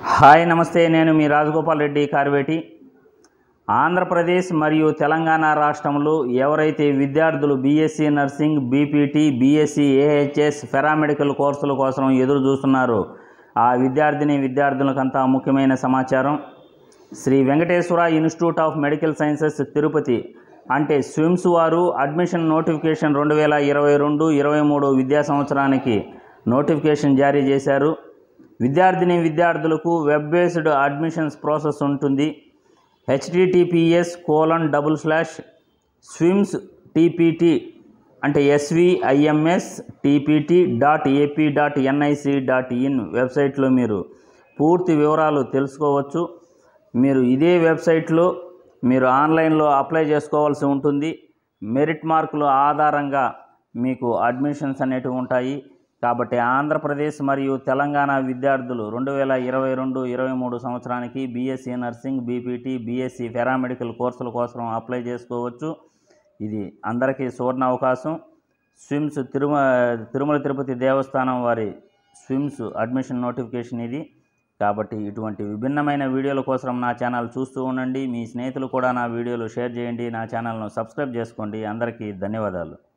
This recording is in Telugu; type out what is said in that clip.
హాయ్ నమస్తే నేను మీ రాజగోపాల్ రెడ్డి కార్వేటి ఆంధ్రప్రదేశ్ మరియు తెలంగాణ రాష్ట్రంలో ఎవరైతే విద్యార్థులు BSc nursing BPT BSc AHS paramedical కోర్సుల కోసం ఎదురు చూస్తున్నారో ఆ విద్యార్థిని విద్యార్థులకంతా ముఖ్యమైన సమాచారం Sri Venkateswara institute of medical sciences Tirupati అంటే స్విమ్స్ వారు అడ్మిషన్ నోటిఫికేషన్ రెండు వేల ఇరవై రెండు ఇరవై మూడు విద్యా సంవత్సరానికి నోటిఫికేషన్ జారీ చేశారు విద్యార్థిని విద్యార్థులకు వెబ్ బేస్డ్ అడ్మిషన్స్ ప్రాసెస్ ఉంటుంది https colon double slash SVIMS TPT అంటే SVIMS TPT dot AP dot NIC dot in వెబ్సైట్లో మీరు పూర్తి వివరాలు తెలుసుకోవచ్చు మీరు ఇదే వెబ్సైట్లో మీరు ఆన్లైన్లో అప్లై చేసుకోవాల్సి ఉంటుంది మెరిట్ మార్కుల ఆధారంగా మీకు అడ్మిషన్స్ అనేటివి ఉంటాయి కాబట్టి ఆంధ్రప్రదేశ్ మరియు తెలంగాణ విద్యార్థులు రెండు వేల ఇరవై రెండు ఇరవై మూడు సంవత్సరానికి BSc nursing BPT BSc paramedical కోర్సుల కోసం అప్లై చేసుకోవచ్చు ఇది అందరికీ సువర్ణ అవకాశం స్విమ్స్ తిరుమ తిరుమల తిరుపతి దేవస్థానం వారి స్విమ్స్ అడ్మిషన్ నోటిఫికేషన్ ఇది కాబట్టి ఇటువంటి విభిన్నమైన వీడియోల కోసం నా ఛానల్ చూస్తూ ఉండండి మీ స్నేహితులు కూడా నా వీడియోలు షేర్ చేయండి నా ఛానల్ను సబ్స్క్రైబ్ చేసుకోండి అందరికీ ధన్యవాదాలు